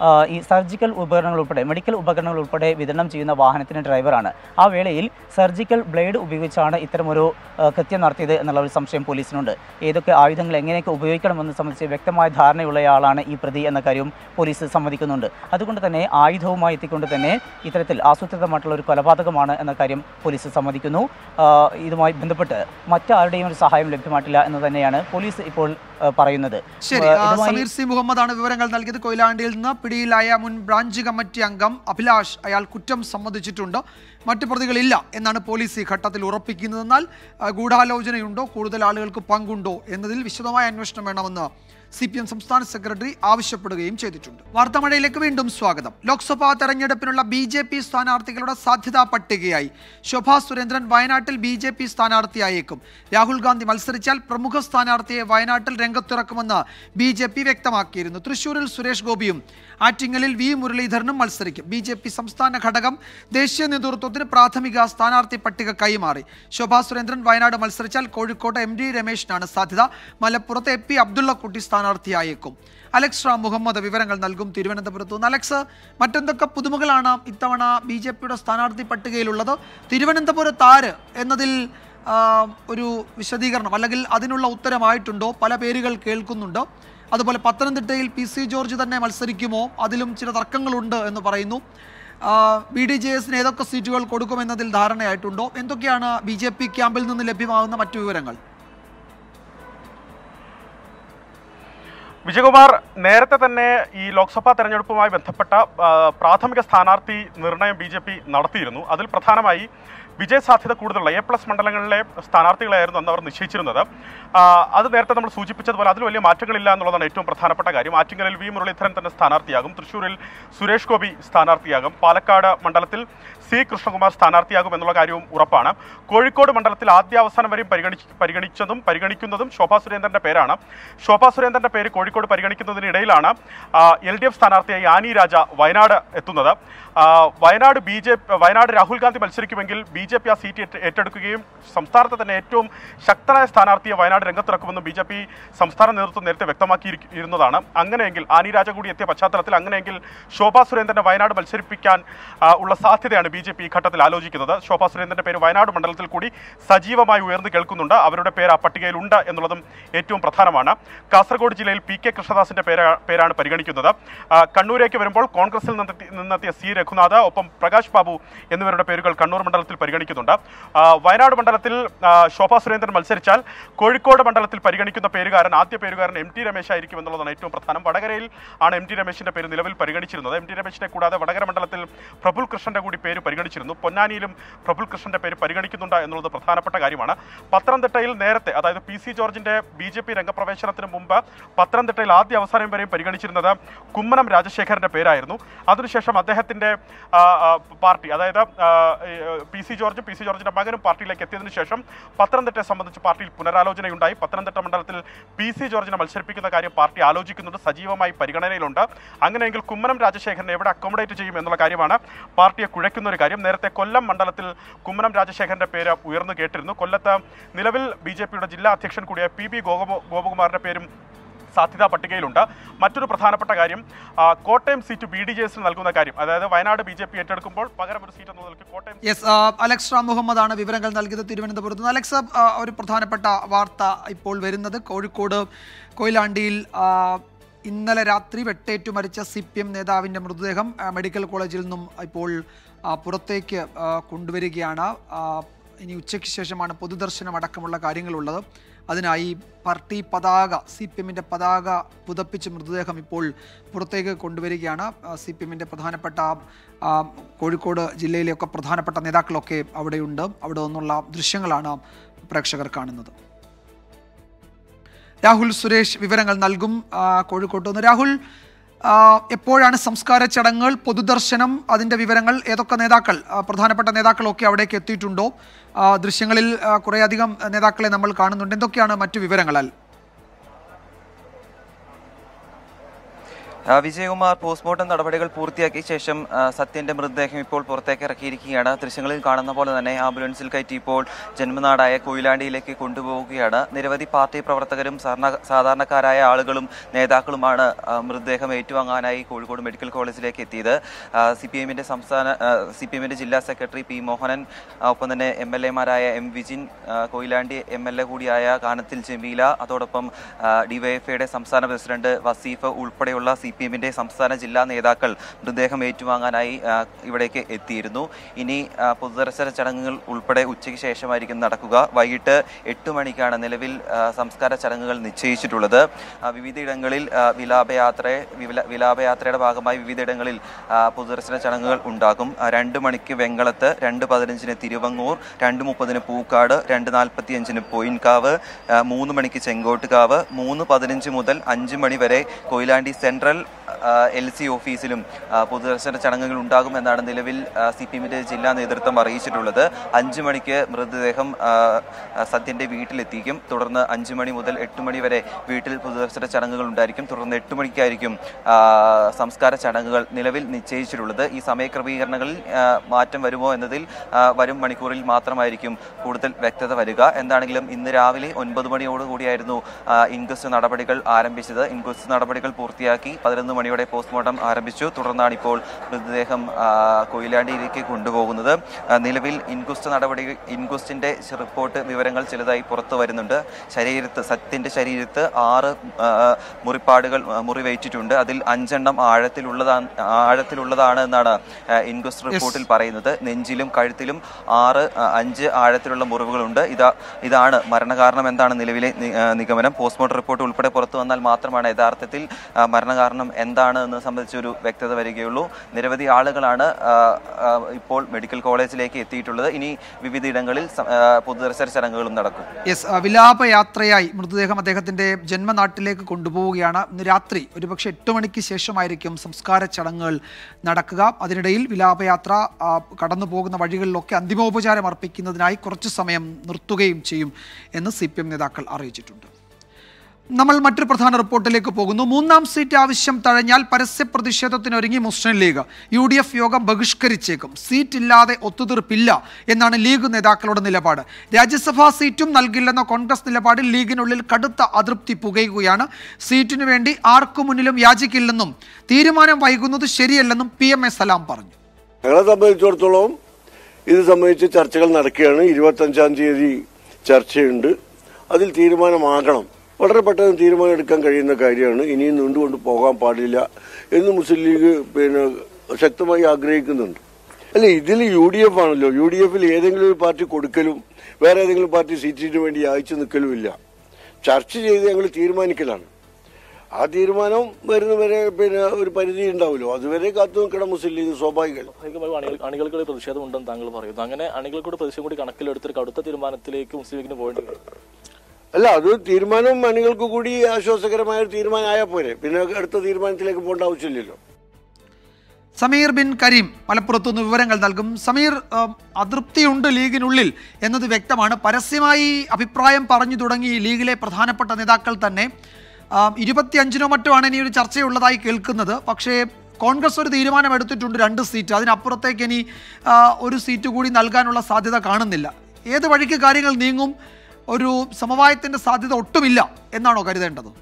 [SPEAKER 7] ആ, ഈ സർജിക്കൽ ഉപകരണങ്ങൾ ഉൾപ്പെടെ മെഡിക്കൽ ഉപകരണങ്ങൾ ഉൾപ്പെടെ വിതരണം ചെയ്യുന്ന വാഹനത്തിൻ്റെ ഡ്രൈവറാണ് ആ വേളയിൽ സർജിക്കൽ ബ്ലേഡ് ഉപയോഗിച്ചാണ് ഇത്തരമൊരു ആ, കൃത്യം നടത്തിയത് എന്നുള്ള ഒരു സംശയം പോലീസിനുണ്ട് ഏതൊക്കെ ആയുധങ്ങൾ എങ്ങനെയൊക്കെ ഉപയോഗിക്കണമെന്ന് സംബന്ധിച്ച് വ്യക്തമായ ധാരണയുള്ളയാളാണ് ഈ പ്രതി എന്ന കാര്യം പോലീസ് സമ്മതിക്കുന്നുണ്ട് അതുകൊണ്ട് തന്നെ ആയുധവുമായി എത്തിക്കൊണ്ട് തന്നെ ഇത്തരത്തിൽ ആസൂത്രിതമായിട്ടുള്ള ഒരു കൊലപാതകമാണ് എന്ന കാര്യം പോലീസ് സമ്മതിക്കുന്നു ആ, ഇതുമായി ബന്ധപ്പെട്ട് മറ്റാരുടെയും ഒരു സഹായം ലഭ്യമായിട്ടില്ല എന്ന് തന്നെയാണ് പോലീസ് ഇപ്പോൾ ആ, പറയുന്നത്
[SPEAKER 1] ശരി
[SPEAKER 7] ആ,
[SPEAKER 1] ആ,
[SPEAKER 7] ഇതുമായി
[SPEAKER 1] സമീർ സി മുഹമ്മദാണ് വിവരങ്ങൾ നൽകിയത് കൊയിലാണ്ടിയിൽ നിന്ന് പിടിയിലായ മുൻ ബ്രാഞ്ച് കമ്മിറ്റി അംഗം അഭിലാഷ് അയാൾ കുറ്റം സമ്മതിച്ചിട്ടുണ്ട് മറ്റു പ്രതികളില്ല എന്നാണ് പോലീസ് ഈ ഘട്ടത്തിൽ ഉറപ്പിക്കുന്നതെന്നാൽ ആ, ഗൂഢാലോചനയുണ്ടോ കൂടുതൽ ആളുകൾക്ക് പങ്കുണ്ടോ എന്നതിൽ വിശദമായ അന്വേഷണം വേണമെന്ന് സി പി എം സംസ്ഥാന സെക്രട്ടറി ആവശ്യപ്പെടുകയും ചെയ്തിട്ടുണ്ട് വാർത്താമഴയിലേക്ക് വീണ്ടും സ്വാഗതം ലോക്സഭാ തെരഞ്ഞെടുപ്പിനുള്ള ബി ജെ പി സ്ഥാനാർത്ഥികളുടെ സാധ്യതാ പട്ടികയായി ശോഭാ സുരേന്ദ്രൻ വയനാട്ടിൽ ബി ജെ പി സ്ഥാനാർത്ഥിയായേക്കും രാഹുൽ ഗാന്ധി മത്സരിച്ചാൽ പ്രമുഖ സ്ഥാനാർത്ഥിയെ വയനാട്ടിൽ രംഗത്തിറക്കുമെന്ന് ബി ജെ പി വ്യക്തമാക്കിയിരുന്നു തൃശൂരിൽ സുരേഷ് ഗോപിയും ആറ്റിങ്ങലിൽ വി മുരളീധരനും മത്സരിക്കും ബി ജെ പി സംസ്ഥാന ഘടകം ദേശീയ നേതൃത്വത്തിന് പ്രാഥമിക സ്ഥാനാർത്ഥി പട്ടിക കൈമാറി ശോഭാ സുരേന്ദ്രൻ വയനാട് മത്സരിച്ചാൽ കോഴിക്കോട് എം ഡി രമേശിനാണ് സാധ്യത മലപ്പുറത്ത് എ പി അബ്ദുള്ളക്കുട്ടി സ്ഥാനാർത്ഥിയായേക്കും അലക്സ് റാം മുഹമ്മദ് വിവരങ്ങൾ നൽകും തിരുവനന്തപുരത്ത് നിന്ന് അലക്സ് മറ്റെന്തൊക്കെ പുതുമകളാണ് ഇത്തവണ ബി ജെ പിയുടെ സ്ഥാനാർത്ഥി പട്ടികയിലുള്ളത് തിരുവനന്തപുരത്ത് ആര് എന്നതിൽ ആ, ഒരു വിശദീകരണം അല്ലെങ്കിൽ അതിനുള്ള ഉത്തരമായിട്ടുണ്ടോ പല പേരുകൾ കേൾക്കുന്നുണ്ട് അതുപോലെ പത്തനംതിട്ടയിൽ പി സി ജോർജ് തന്നെ മത്സരിക്കുമോ അതിലും ചില തർക്കങ്ങളുണ്ട് എന്ന് പറയുന്നു ബി ഡി ജെ എസിന് ഏതൊക്കെ സീറ്റുകൾ കൊടുക്കുമെന്നതിൽ ധാരണയായിട്ടുണ്ടോ എന്തൊക്കെയാണ് ബി ജെ പി ക്യാമ്പിൽ നിന്ന് ലഭ്യമാകുന്ന മറ്റു വിവരങ്ങൾ
[SPEAKER 8] വിജയകുമാർ നേരത്തെ തന്നെ ഈ ലോക്സഭാ തെരഞ്ഞെടുപ്പുമായി ബന്ധപ്പെട്ട ആ, പ്രാഥമിക സ്ഥാനാർത്ഥി നിർണയം ബി ജെ പി നടത്തിയിരുന്നു അതിൽ പ്രധാനമായി വിജയ സാധ്യത കൂടുതലുള്ള എ പ്ലസ് മണ്ഡലങ്ങളിലെ സ്ഥാനാർത്ഥികളായിരുന്നു അന്ന് അവർ നിശ്ചയിച്ചിരുന്നത് ആ, അത് നേരത്തെ നമ്മൾ സൂചിപ്പിച്ചതുപോലെ അതിൽ വലിയ മാറ്റങ്ങളില്ല എന്നുള്ളതാണ് ഏറ്റവും പ്രധാനപ്പെട്ട കാര്യം ആറ്റിങ്ങലിൽ വി മുരളീധരൻ തന്നെ സ്ഥാനാർത്ഥിയാകും തൃശ്ശൂരിൽ സുരേഷ് ഗോപി സ്ഥാനാർത്ഥിയാകും പാലക്കാട് മണ്ഡലത്തിൽ സി കൃഷ്ണകുമാർ സ്ഥാനാർത്ഥിയാകും എന്നുള്ള കാര്യവും ഉറപ്പാണ് കോഴിക്കോട് മണ്ഡലത്തിൽ ആദ്യ അവസാനം വരെയും പരിഗണി പരിഗണിച്ചതും പരിഗണിക്കുന്നതും ശോഭാ സുരേന്ദ്രന്റെ പേരാണ് ശോഭാ സുരേന്ദ്രന്റെ പേര് കോഴിക്കോട് പരിഗണിക്കുന്നതിനിടയിലാണ് എൽ ഡി എഫ് സ്ഥാനാർത്ഥിയായി ആനി രാജ വയനാട് എത്തുന്നത് ആ, വയനാട് ബി ജെ വയനാട് രാഹുൽ ഗാന്ധി മത്സരിക്കുമെങ്കിൽ ബി ജെ പി ആ സീറ്റ് ഏറ്റ- ഏറ്റെടുക്കുകയും സംസ്ഥാനത്തെ തന്നെ ഏറ്റവും ശക്തനായ സ്ഥാനാർത്ഥിയെ വയനാട് രംഗത്തിറക്കുമെന്ന് ബി ജെ പി സംസ്ഥാന നേതൃത്വം നേരത്തെ വ്യക്തമാക്കിയിരുന്നതാണ് അങ്ങനെയെങ്കിൽ ആനി രാജ കൂടി എത്തിയ പശ്ചാത്തലത്തിൽ അങ്ങനെയെങ്കിൽ ശോഭാ സുരേന്ദ്രനെ വയനാട് മത്സരിപ്പിക്കാൻ ആ, ഉള്ള സാധ്യതയാണ് ബി ജെ പി ഈ ഘട്ടത്തിൽ ആലോചിക്കുന്നത് ശോഭാ സുരേന്ദ്രന്റെ പേര് വയനാട് മണ്ഡലത്തിൽ കൂടി സജീവമായി ഉയർന്നു കേൾക്കുന്നുണ്ട് അവരുടെ പേര് ആ പട്ടികയിലുണ്ട് എന്നുള്ളതും ഏറ്റവും പ്രധാനമാണ് കാസർഗോഡ് ജില്ലയിൽ പി കെ കൃഷ്ണദാസിന്റെ പേര് പേരാണ് പരിഗണിക്കുന്നത് ആ, കണ്ണൂരേക്ക് വരുമ്പോൾ കോൺഗ്രസിൽ നിന്നെത്തി- നിന്നെത്തിയ സി രഘുനാഥ് ഒപ്പം പ്രകാശ് ബാബു എന്നിവരുടെ പേരുകൾ കണ്ണൂർ മണ്ഡലത്തിൽ പരിഗണിക്കുന്നുണ്ട് ആ, വയനാട് മണ്ഡലത്തിൽ ആ, ശോഭാ സുരേന്ദ്രൻ മത്സരിച്ചാൽ കോഴിക്കോട് മണ്ഡലത്തിൽ പരിഗണിക്കുന്ന പേരുകാരൻ ആദ്യ പേരുകാരൻ എം ടി രമേശ് ആയിരിക്കും എന്നുള്ളതാണ് ഏറ്റവും പ്രധാനം വടകരയിൽ ആണ് എം ടി രമേശിന്റെ പേര് നിലവിൽ പരിഗണിച്ചിരുന്നത് എം ടി രമേശിനെ കൂടാതെ വടകര മണ്ഡലത്തിൽ പ്രഫുൽ കൃഷ്ണന്റെ കൂടി പേര് പരിഗണിച്ചിരുന്നു പൊന്നാനിയിലും പ്രഫുൽ കൃഷ്ണന്റെ പേര് പരിഗണിക്കുന്നുണ്ട് എന്നുള്ളത് പ്രധാനപ്പെട്ട കാര്യമാണ് പത്തനംതിട്ടയിൽ നേരത്തെ അതായത് പി സി ജോർജിന്റെ ബി ജെ പി രംഗപ്രവേശനത്തിന് മുമ്പ് പത്തനംതിട്ടയിൽ ആദ്യ അവസാനം വരെയും പരിഗണിച്ചിരുന്നത് കുമ്മനം രാജശേഖരന്റെ പേരായിരുന്നു അതിനുശേഷം അദ്ദേഹത്തിന്റെ ആ, ആ, പാർട്ടി അതായത് ആ, ഈ, പി സി ജോർജും പി സി ജോർജിന്റെ മകനും പാർട്ടിയിലേക്ക് എത്തിയതിനു ശേഷം പത്തനംതിട്ടയെ സംബന്ധിച്ച് പാർട്ടിയിൽ പുനരാലോചനയുണ്ടായി പത്തനംതിട്ട മണ്ഡലത്തിൽ പി സി ജോർജിനെ മത്സരിപ്പിക്കുന്ന കാര്യം പാർട്ടി ആലോചിക്കുന്നുണ്ട് സജീവമായി പരിഗണനയിലുണ്ട് അങ്ങനെയെങ്കിൽ കുമ്മനം രാജശേഖരനെ എവിടെ അക്കോമഡേറ്റ് ചെയ്യും എന്നുള്ള കാര്യമാണ് പാർട്ടിയെ കുഴയ്ക്കുന്ന ഒരു കാര്യം നേരത്തെ കൊല്ലം മണ്ഡലത്തിൽ കുമ്മനം രാജശേഖരന്റെ പേര് ഉയർന്നു കേട്ടിരുന്നു കൊല്ലത്ത് നിലവിൽ ബി ജെ പിയുടെ ജില്ലാ അധ്യക്ഷൻ കൂടിയ പി ബി ഗോപ ഗോപകുമാറിന്റെ പേരും സാധ്യതാ പട്ടികയിലുണ്ട് മറ്റൊരു പ്രധാനപ്പെട്ട കാര്യം ആ, Kottayam seat B D J എസിന് നൽകുന്ന കാര്യം അതായത് വയനാട് ബി ജെ പി ഏറ്റെടുക്കുമ്പോൾ പകരം ഒരു സീറ്റ് എന്ന നിലയ്ക്ക് കോട്ടയം
[SPEAKER 1] യെസ് അലക്സ് റാം മുഹമ്മദ് ആണ് വിവരങ്ങൾ നൽകിയത് തിരുവനന്തപുരത്ത് നിന്ന് അലക്സ് ആ, ഒരു പ്രധാനപ്പെട്ട വാർത്ത ഇപ്പോൾ വരുന്നത് കോഴിക്കോട് കൊയിലാണ്ടിയിൽ ആ, ഇന്നലെ രാത്രി വെട്ടേറ്റു മരിച്ച സി പി എം നേതാവിൻ്റെ മൃതദേഹം ആ, മെഡിക്കൽ കോളേജിൽ നിന്നും ഇപ്പോൾ ആ, പുറത്തേക്ക് ആ, കൊണ്ടുവരികയാണ് ആ, ഇനി ഉച്ചയ്ക്ക് ശേഷമാണ് പൊതുദർശനം അടക്കമുള്ള കാര്യങ്ങളുള്ളത് അതിനായി പാർട്ടി പതാക സി പി എമ്മിൻ്റെ പതാക പുതപ്പിച്ച് മൃതദേഹം ഇപ്പോൾ പുറത്തേക്ക് കൊണ്ടുവരികയാണ് സി പി എമ്മിൻ്റെ പ്രധാനപ്പെട്ട ആ, കോഴിക്കോട് ജില്ലയിലെയൊക്കെ പ്രധാനപ്പെട്ട നേതാക്കളൊക്കെ അവിടെയുണ്ട് അവിടെ നിന്നുള്ള ദൃശ്യങ്ങളാണ് പ്രേക്ഷകർ കാണുന്നത് രാഹുൽ സുരേഷ് വിവരങ്ങൾ നൽകും ആ, കോഴിക്കോട്ട് നിന്ന് രാഹുൽ ആ, എപ്പോഴാണ് സംസ്കാര ചടങ്ങുകൾ പൊതുദർശനം അതിൻ്റെ വിവരങ്ങൾ ഏതൊക്കെ നേതാക്കൾ ആ, പ്രധാനപ്പെട്ട നേതാക്കളൊക്കെ അവിടേക്ക് എത്തിയിട്ടുണ്ടോ ആ, ദൃശ്യങ്ങളിൽ ആ, കുറേയധികം നേതാക്കളെ നമ്മൾ കാണുന്നുണ്ട് എന്തൊക്കെയാണ് മറ്റു വിവരങ്ങളാൽ
[SPEAKER 9] ആ, വിജയകുമാർ പോസ്റ്റ്മോർട്ടം നടപടികൾ പൂർത്തിയാക്കിയ ശേഷം ആ, സത്യന്റെ മൃതദേഹം ഇപ്പോൾ പുറത്തേക്ക് ഇറക്കിയിരിക്കുകയാണ് ദൃശ്യങ്ങളിൽ കാണുന്ന പോലെ തന്നെ ആംബുലൻസിൽ കയറ്റി ഇപ്പോൾ ജന്മനാടായ കൊയിലാണ്ടിയിലേക്ക് കൊണ്ടുപോവുകയാണ് നിരവധി പാർട്ടി പ്രവർത്തകരും സാധാരണ- സാധാരണക്കാരായ ആളുകളും നേതാക്കളുമാണ് ആ, മൃതദേഹം ഏറ്റുവാങ്ങാനായി കോഴിക്കോട് മെഡിക്കൽ കോളേജിലേക്ക് എത്തിയത് സി പി എമ്മിന്റെ സംസ്ഥാന സി പി എമ്മിന്റെ ജില്ലാ സെക്രട്ടറി പി മോഹനൻ ആ, ഒപ്പം തന്നെ എം എൽ എമാരായ എം വിജിൻ ആ, കൊയിലാണ്ടി എം എൽ എ കൂടിയായ കാനത്തിൽ ജമീല അതോടൊപ്പം ഡിവൈഎഫ്ഐയുടെ സംസ്ഥാന പ്രസിഡന്റ് വസീഫ് ഉൾപ്പെടെയുള്ള സി പി എമ്മിന്റെ സംസ്ഥാന ജില്ലാ നേതാക്കൾ മൃതദേഹം ഏറ്റുവാങ്ങാനായി ആ, ഇവിടേക്ക് എത്തിയിരുന്നു ഇനി ആ, പൊതുദർശന ചടങ്ങുകൾ ഉൾപ്പെടെ ഉച്ചയ്ക്ക് ശേഷമായിരിക്കും നടക്കുക വൈകിട്ട് എട്ട് മണിക്കാണ് നിലവിൽ ആ, സംസ്കാര ചടങ്ങുകൾ നിശ്ചയിച്ചിട്ടുള്ളത് ആ, വിവിധയിടങ്ങളിൽ ആ, വിലാപയാത്ര വില- വിലാപയാത്രയുടെ ഭാഗമായി വിവിധയിടങ്ങളിൽ ആ, പൊതുദർശന ചടങ്ങുകൾ ഉണ്ടാകും ആ, രണ്ട് മണിക്ക് വെങ്ങളത്ത് രണ്ട് പതിനഞ്ചിന് തിരുവങ്ങൂർ രണ്ട് മുപ്പതിന് പൂക്കാട് രണ്ട് നാൽപ്പത്തിയഞ്ചിന് പൊയിൻകാവ് ആ, മൂന്ന് മണിക്ക് ചെങ്കോട്ടുകാവ് മൂന്ന് പതിനഞ്ച് മുതൽ അഞ്ച് മണി വരെ കൊയിലാണ്ടി സെൻട്രൽ എൽ സി ഓഫീസിലും ആ, പൊതുദർശന ചടങ്ങുകൾ ഉണ്ടാകുമെന്നാണ് നിലവിൽ സി പി എമ്മിന്റെ ജില്ലാ നേതൃത്വം അറിയിച്ചിട്ടുള്ളത് അഞ്ച് മണിക്ക് മൃതദേഹം ആ, ആ, സത്യന്റെ വീട്ടിലെത്തിക്കും തുടർന്ന് അഞ്ച് മണി മുതൽ എട്ട് മണി വരെ വീട്ടിൽ പൊതുദർശന ചടങ്ങുകൾ ഉണ്ടായിരിക്കും തുടർന്ന് എട്ട് മണിക്കായിരിക്കും ആ, സംസ്കാര ചടങ്ങുകൾ നിലവിൽ നിശ്ചയിച്ചിട്ടുള്ളത് ഈ സമയക്രമീകരണങ്ങളിൽ ആ, മാറ്റം വരുമോ എന്നതിൽ ആ, വരും മണിക്കൂറിൽ മാത്രമായിരിക്കും കൂടുതൽ വ്യക്തത വരിക എന്താണെങ്കിലും ഇന്ന് രാവിലെ ഒൻപത് മണിയോടുകൂടിയായിരുന്നു ആ, ഇൻക്വസ്റ്റ് നടപടികൾ ആരംഭിച്ചത് ഇൻക്വസ്റ്റ് നടപടികൾ പൂർത്തിയാക്കി പതിനൊന്ന് മണിയോടെ പോസ്റ്റ്മോർട്ടം ആരംഭിച്ചു തുടർന്നാണ് ഇപ്പോൾ മൃതദേഹം ആ, കൊയിലാണ്ടിയിലേക്ക് കൊണ്ടുപോകുന്നത് ആ, നിലവിൽ ഇൻക്വസ്റ്റ് നടപടി ഇൻക്വസ്റ്റിന്റെ റിപ്പോർട്ട് വിവരങ്ങൾ ചിലതായി പുറത്തു വരുന്നുണ്ട് ശരീരത്ത് സത്യന്റെ ശരീരത്ത് ആറ് ആ, മുറിപ്പാടുകൾ ആ, മുറിവേറ്റിട്ടുണ്ട് അതിൽ അഞ്ചെണ്ണം ആഴത്തിലുള്ളതാണ് ആഴത്തിലുള്ളതാണ് എന്നാണ് ആ, ഇൻക്വസ്റ്റ് റിപ്പോർട്ടിൽ പറയുന്നത് നെഞ്ചിലും കഴുത്തിലും ആറ് ആ, അഞ്ച് ആഴത്തിലുള്ള മുറിവുകളുണ്ട് ഇതാ ഇതാണ് മരണകാരണം എന്താണ് നിലവിലെ നി- ആ, നിഗമനം പോസ്റ്റ്മോർട്ടം റിപ്പോർട്ട് ഉൾപ്പെടെ പുറത്തു വന്നാൽ മാത്രമാണ് യഥാർത്ഥത്തിൽ ആ, മരണകാരണം എന്താണ് എന്ന് സംബന്ധിച്ചൊരു വ്യക്തത വരികയുള്ളൂ നിരവധി ആളുകളാണ് ആ, ആ, ഇപ്പോൾ മെഡിക്കൽ കോളേജിലേക്ക് എത്തിയിട്ടുള്ളത് ഇനി വിവിധയിടങ്ങളിൽ സ- ആ, പൊതുദർശന ചടങ്ങുകളും നടക്കും
[SPEAKER 1] യെസ് ആ, വിലാപയാത്രയായി മൃതദേഹം അദ്ദേഹത്തിന്റെ ജന്മനാട്ടിലേക്ക് കൊണ്ടുപോവുകയാണ് ഇന്ന് രാത്രി ഒരുപക്ഷെ എട്ട് മണിക്ക് ശേഷമായിരിക്കും സംസ്കാര ചടങ്ങുകൾ നടക്കുക അതിനിടയിൽ വിലാപയാത്ര ആ, കടന്നു പോകുന്ന വഴികളിലൊക്കെ അന്തിമോപചാരം അർപ്പിക്കുന്നതിനായി കുറച്ചു സമയം നിർത്തുകയും ചെയ്യും എന്ന് സി നേതാക്കൾ അറിയിച്ചിട്ടുണ്ട് നമ്മൾ മറ്റൊരു പ്രധാന റിപ്പോർട്ടിലേക്ക് പോകുന്നു മൂന്നാം സീറ്റ് ആവശ്യം തഴഞ്ഞാൽ പരസ്യ പ്രതിഷേധത്തിനൊരുങ്ങി Muslim League U D F യോഗം ബഹിഷ്കരിച്ചേക്കും സീറ്റ് ഇല്ലാതെ ഒത്തുതീർപ്പില്ല എന്നാണ് ലീഗ് നേതാക്കളുടെ നിലപാട് രാജ്യസഭാ സീറ്റും നൽകില്ലെന്ന കോൺഗ്രസ് നിലപാടിൽ ലീഗിനുള്ളിൽ കടുത്ത അതൃപ്തി പുകയുകയാണ് സീറ്റിനു വേണ്ടി ആർക്കു മുന്നിലും യാചിക്കില്ലെന്നും തീരുമാനം വൈകുന്നത് ശരിയല്ലെന്നും പി എം എ സലാം പറഞ്ഞു
[SPEAKER 10] ഞങ്ങളെ സംബന്ധിച്ചിടത്തോളം ഇത് സംബന്ധിച്ച് ചർച്ചകൾ നടക്കുകയാണ് ഇരുപത്തഞ്ചാം തീയതി ചർച്ചയുണ്ട് അതിൽ തീരുമാനമാകണം വളരെ പെട്ടെന്ന് തീരുമാനം എടുക്കാൻ കഴിയുന്ന കാര്യമാണ് ഇനിയും നീണ്ടുകൊണ്ട് പോകാൻ പാടില്ല എന്ന് മുസ്ലിം ലീഗ് പിന്നെ ശക്തമായി ആഗ്രഹിക്കുന്നുണ്ട് അല്ല ഇതിൽ യു ഡി എഫ് ആണല്ലോ യു ഡി എഫിൽ ഏതെങ്കിലും ഒരു പാർട്ടി കൊടുക്കലും വേറെ ഏതെങ്കിലും പാർട്ടി സീറ്റിന് വേണ്ടി അയച്ചു നിൽക്കലും ഇല്ല ചർച്ച ചെയ്ത് ഞങ്ങൾ തീരുമാനിക്കലാണ് ആ തീരുമാനം വരുന്നവരെ പിന്നെ ഒരു പരിധി ഉണ്ടാവുമല്ലോ അതുവരെ കാത്തു നിൽക്കണം മുസ്ലിം ലീഗ് സ്വാഭാവികം
[SPEAKER 11] സ്വാഭാവികമായും അണികൾ അണികൾക്കുള്ള പ്രതിഷേധമുണ്ടെന്ന് താങ്കൾ പറയുന്നു അങ്ങനെ അണികൾക്കൂടെ പ്രതിഷേധം കൂടി കണക്കിലെടുത്തൊരു കടുത്ത തീരുമാനത്തിലേക്ക് മുസ്ലിം ലീഗിന് പോകേണ്ടി വരും
[SPEAKER 10] അല്ല അത് തീരുമാനം അണികൾക്ക് കൂടി ആശ്വാസകരമായ ഒരു തീരുമാനമായാൽ പോരെ പിന്നെ അടുത്ത തീരുമാനത്തിലേക്ക് പോകേണ്ട ആവശ്യമില്ലല്ലോ
[SPEAKER 1] സമീർ ബിൻ കരീം മലപ്പുറത്തു നിന്ന് വിവരങ്ങൾ നൽകും സമീർ ഉം, അതൃപ്തിയുണ്ട് ലീഗിനുള്ളിൽ എന്നത് വ്യക്തമാണ് പരസ്യമായി അഭിപ്രായം പറഞ്ഞു തുടങ്ങി ലീഗിലെ പ്രധാനപ്പെട്ട നേതാക്കൾ തന്നെ ആം, ഇരുപത്തിയഞ്ചിനോ മറ്റോ ആണ് ഇനി ഒരു ചർച്ചയുള്ളതായി കേൾക്കുന്നത് പക്ഷേ കോൺഗ്രസ് ഒരു തീരുമാനം എടുത്തിട്ടുണ്ട് രണ്ട് സീറ്റ് അതിനപ്പുറത്തേക്ക് ഇനി ആ, ഒരു സീറ്റ് കൂടി നൽകാനുള്ള സാധ്യത കാണുന്നില്ല ഏത് വഴിക്ക് കാര്യങ്ങൾ നീങ്ങും ഒരു സമവായത്തിന്റെ സാധ്യത ഒട്ടുമില്ല എന്നാണോ കരുതേണ്ടത്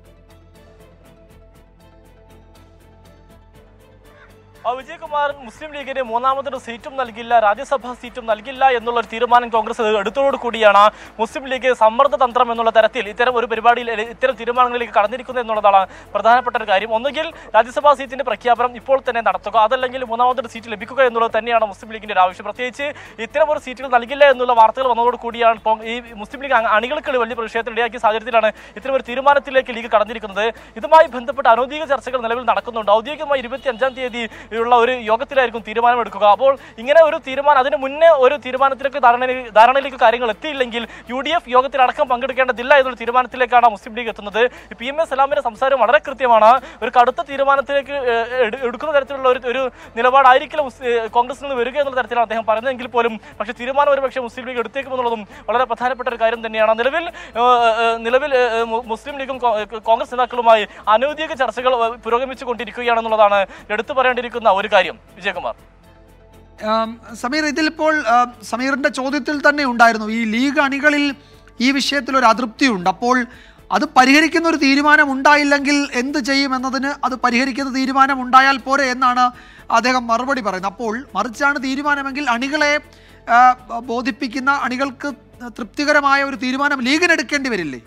[SPEAKER 11] ആ, വിജയകുമാർ മുസ്ലിം ലീഗിന് മൂന്നാമതൊരു സീറ്റും നൽകില്ല രാജ്യസഭാ സീറ്റും നൽകില്ല എന്നുള്ള ഒരു തീരുമാനം കോൺഗ്രസ് എടുത്തോടു കൂടിയാണ് മുസ്ലിം ലീഗ് സമ്മർദ്ദ തന്ത്രം എന്നുള്ള തരത്തിൽ ഇത്തരം ഒരു പരിപാടിയിൽ എ- ഇത്തരം തീരുമാനങ്ങളിലേക്ക് കടന്നിരിക്കുന്നത് എന്നുള്ളതാണ് പ്രധാനപ്പെട്ട ഒരു കാര്യം ഒന്നുകിൽ രാജ്യസഭാ സീറ്റിന്റെ പ്രഖ്യാപനം ഇപ്പോൾ തന്നെ നടത്തുക അതല്ലെങ്കിൽ മൂന്നാമതൊരു സീറ്റ് ലഭിക്കുക എന്നുള്ളത് തന്നെയാണ് മുസ്ലിം ലീഗിന്റെ ഒരു ആവശ്യം പ്രത്യേകിച്ച് ഇത്തരം ഒരു സീറ്റുകൾ നൽകില്ല എന്നുള്ള വാർത്തകൾ വന്നതോട് കൂടിയാണ് ഇപ്പോൾ ഈ മുസ്ലിം ലീഗ് അംഗ- അണികൾക്ക് വലിയ പ്രതിഷേധത്തിൽ ഇടയാക്കിയ സാഹചര്യത്തിലാണ് ഇത്തരം ഒരു തീരുമാനത്തിലേക്ക് ലീഗ് കടന്നിരിക്കുന്നത് ഇതുമായി ബന്ധപ്പെട്ട അനൗദ്യോഗിക ചർച്ചകൾ നിലവിൽ നടക്കുന്നുണ്ട് ഔദ്യോഗികമായി ഇരുപത്തി അഞ്ചാം തീയതി ഉള്ള ഒരു യോഗത്തിലായിരിക്കും തീരുമാനമെടുക്കുക അപ്പോൾ ഇങ്ങനെ ഒരു തീരുമാനം അതിന് മുന്നേ ഒരു തീരുമാനത്തിലേക്ക് ധാരണ ധാരണയിലേക്ക് കാര്യങ്ങൾ എത്തിയില്ലെങ്കിൽ യു ഡി എഫ് യോഗത്തിലടക്കം പങ്കെടുക്കേണ്ടതില്ല എന്നൊരു തീരുമാനത്തിലേക്കാണ് മുസ്ലിം ലീഗ് എത്തുന്നത് പി എം എ സലാമിന്റെ സംസാരം വളരെ കൃത്യമാണ് ഒരു കടുത്ത തീരുമാനത്തിലേക്ക് ഏഹ്, എടു- എടുക്കുന്ന തരത്തിലുള്ള ഒരു ഒരു നിലപാടായിരിക്കില്ല മുസ്- ഏഹ്, കോൺഗ്രസിൽ നിന്ന് വരിക എന്നുള്ള തരത്തിലാണ് അദ്ദേഹം പറയുന്നതെങ്കിൽ പോലും പക്ഷേ തീരുമാനം ഒരു പക്ഷേ മുസ്ലിം ലീഗ് എടുത്തേക്കുമെന്നുള്ളതും വളരെ പ്രധാനപ്പെട്ട ഒരു കാര്യം തന്നെയാണ് നിലവിൽ ഏഹ്, ഏഹ്, നിലവിൽ ഏഹ്, മു- മുസ്ലിം ലീഗും കോ- ഏഹ്, കോൺഗ്രസ് നേതാക്കളുമായി അനൗദ്യോഗിക ചർച്ചകൾ ഏഹ്, പുരോഗമിച്ചുകൊണ്ടിരിക്കുകയാണെന്നുള്ളതാണ് എടുത്തു പറയേണ്ടിയിരിക്കുന്ന ഒരു കാര്യം വിജയകുമാർ
[SPEAKER 1] ആം, സമീർ ഇതിലിപ്പോൾ ആം, സമീറിന്റെ ചോദ്യത്തിൽ തന്നെ ഉണ്ടായിരുന്നു ഈ ലീഗ് അണികളിൽ ഈ വിഷയത്തിൽ ഒരു അതൃപ്തിയുണ്ട് അപ്പോൾ അത് പരിഹരിക്കുന്ന ഒരു തീരുമാനം ഉണ്ടായില്ലെങ്കിൽ എന്ത് ചെയ്യും എന്നതിന് അത് പരിഹരിക്കുന്ന തീരുമാനം ഉണ്ടായാൽ പോരെ എന്നാണ് അദ്ദേഹം മറുപടി പറയുന്നത് അപ്പോൾ മറിച്ചാണ് തീരുമാനമെങ്കിൽ അണികളെ ആ, ബോധിപ്പിക്കുന്ന അണികൾക്ക് തൃപ്തികരമായ ഒരു തീരുമാനം ലീഗിന് എടുക്കേണ്ടി വരില്ലേ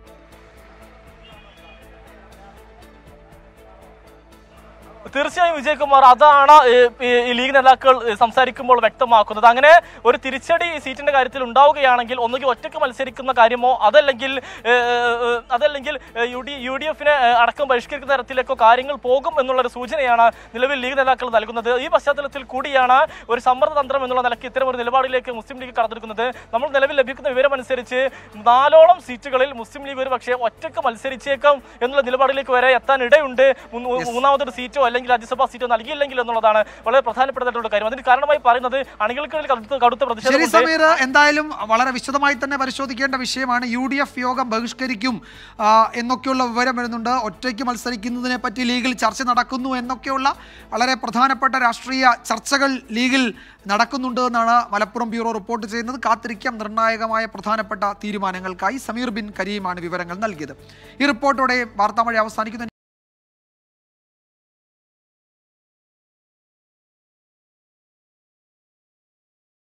[SPEAKER 11] തീർച്ചയായും വിജയകുമാർ അതാണ് ഏഹ്, ഈ ഈ ലീഗ് നേതാക്കൾ ഏഹ്, സംസാരിക്കുമ്പോൾ വ്യക്തമാക്കുന്നത് അങ്ങനെ ഒരു തിരിച്ചടി ഈ സീറ്റിന്റെ കാര്യത്തിൽ ഉണ്ടാവുകയാണെങ്കിൽ ഒന്നുകിൽ ഒറ്റയ്ക്ക് മത്സരിക്കുന്ന കാര്യമോ അതല്ലെങ്കിൽ ഏഹ്, ഏഹ്, അതല്ലെങ്കിൽ ഏഹ്, യു ഡി യു ഡി എഫിനെ ഏഹ്, അടക്കം ബഹിഷ്കരിക്കുന്ന തരത്തിലേക്കോ കാര്യങ്ങൾ പോകും എന്നുള്ള ഒരു സൂചനയാണ് നിലവിൽ ലീഗ് നേതാക്കൾ നൽകുന്നത് ഈ പശ്ചാത്തലത്തിൽ കൂടിയാണ് ഒരു സമ്മർദ്ദ തന്ത്രം എന്നുള്ള നിലയ്ക്ക് ഇത്തരം ഒരു നിലപാടിലേക്ക് മുസ്ലിം ലീഗ് കടന്നിരിക്കുന്നത് നമ്മൾ നിലവിൽ ലഭിക്കുന്ന വിവരമനുസരിച്ച് നാലോളം സീറ്റുകളിൽ മുസ്ലിം ലീഗ് ഒരു പക്ഷേ ഒറ്റയ്ക്ക് മത്സരിച്ചേക്കാം എന്നുള്ള നിലപാടിലേക്ക് വരെ എത്താൻ ഇടയുണ്ട് മൂന്ന് മൂന്നാമതൊരു സീറ്റോ അല്ലെങ്കിൽ രാജ്യസഭാ സീറ്റോ നൽകിയില്ലെങ്കിൽ എന്നുള്ളതാണ് വളരെ പ്രധാനപ്പെട്ടതായിട്ടുള്ള കാര്യം അതിന് കാരണമായി പറയുന്നത് അണികൾക്കിടയിൽ കടുത്ത കടുത്ത
[SPEAKER 1] ശരി
[SPEAKER 11] പ്രതിഷേധം
[SPEAKER 1] സമീർ എന്തായാലും വളരെ വിശദമായി തന്നെ പരിശോധിക്കേണ്ട വിഷയമാണ് യു ഡി എഫ് യോഗം ബഹിഷ്കരിക്കും ആ, എന്നൊക്കെയുള്ള വിവരം വരുന്നുണ്ട് ഒറ്റയ്ക്ക് മത്സരിക്കുന്നതിനെ പറ്റി ലീഗിൽ ചർച്ച നടക്കുന്നു എന്നൊക്കെയുള്ള വളരെ പ്രധാനപ്പെട്ട രാഷ്ട്രീയ ചർച്ചകൾ ലീഗിൽ നടക്കുന്നുണ്ട് എന്നാണ് മലപ്പുറം ബ്യൂറോ റിപ്പോർട്ട് ചെയ്യുന്നത് കാത്തിരിക്കാം നിർണായകമായ പ്രധാനപ്പെട്ട തീരുമാനങ്ങൾക്കായി സമീർ ബിൻ കരീമാണ് വിവരങ്ങൾ നൽകിയത് ഈ റിപ്പോർട്ടോടെ വാർത്താമഴ അവസാനിക്കുന്നു